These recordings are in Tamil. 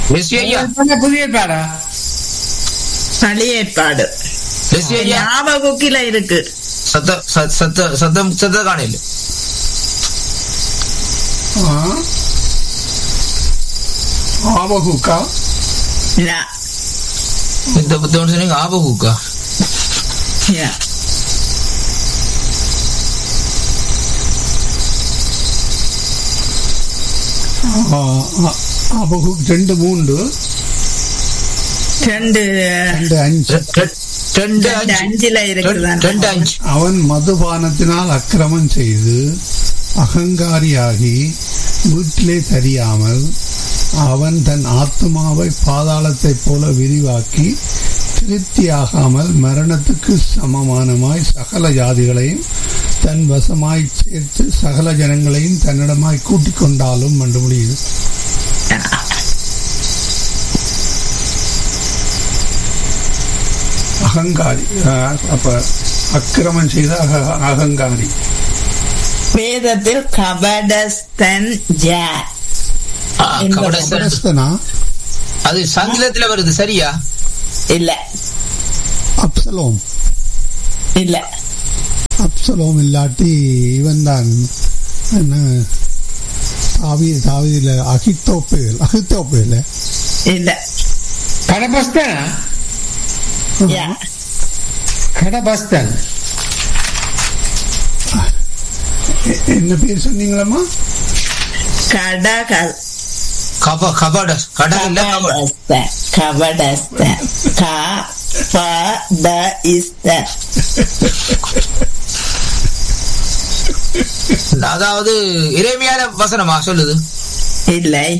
லெஸ்லி ஐயா என்ன புதிய ஏற்பாடா பழைய ஏற்பாடு லெஸ்லி ஐயா ஞாபகுக்கில இருக்கு சத்த சத்த சத்த சத்தம் சத்த காணையில் ஆ. ஆபகுக்கா யா, இந்த புத்தகம் சொன்னீங்க ஆபகுக்கா யா. ஆ, ஆ, ஆபகுக் ரெண்டு மூன்று ரெண்டு ரெண்டு அஞ்சு ரெ- ரெ- ரெண்டு ரெண்டு அஞ்சு அஞ்சுல இருக்குதான் ரெண்டு அஞ்சு அவன் மதுபானத்தினால் அக்கிரமம் செய்து அகங்காரியாகி வீட்டிலே தெரியாமல் அவன் தன் ஆத்மாவை பாதாளத்தைப் போல விரிவாக்கி திருப்தியாகாமல் மரணத்துக்கு சமமானமாய் சகல ஜாதிகளையும் தன் வசமாய் சேர்த்து சகல ஜனங்களையும் தன்னிடமாய் கூட்டிக் கொண்டாலும் என்று முடியுது அகங்காரி அஹ், அப்ப அக்கிரமம் செய்த அக- அகங்காரி வேதத்தில் கபடஸ்தன் ஜா ஆ, இந்த கபடஸ்தன். கபடஸ்தனா அது சங்கிலத்துல வருது சரியா இல்ல அப்சலோம் இல்ல அப்சலோம் இல்லாட்டி இவன் தான் என்ன தாவி தாவியில அகித்தோப்பேல் அகித்தோப்பேல் இல்ல கடபஸ்தன் யா கடபஸ்தன் என்ன பேர் சொன்னீங்களம்மா கடக கப கபட கடல் இல்ல கபட கபடஸ்தன் கபடஸ்தன் கபடஸ்தன் அதாவது இறைமையான வசனமா சொல்லுது இல்லை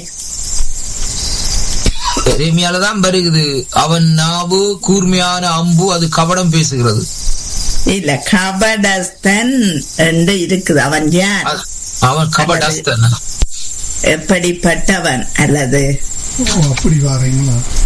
இறைமையால தான் வருகுது அவன் நாவு கூர்மையான அம்பு அது கபடம் பேசுகிறது இல்ல கபடஸ்தன் என்று இருக்குது அவன் யார் அ- அவன் கபடஸ்தன் எப்படிப்பட்டவன் அல்லது ஓ அப்படி வாரீங்களா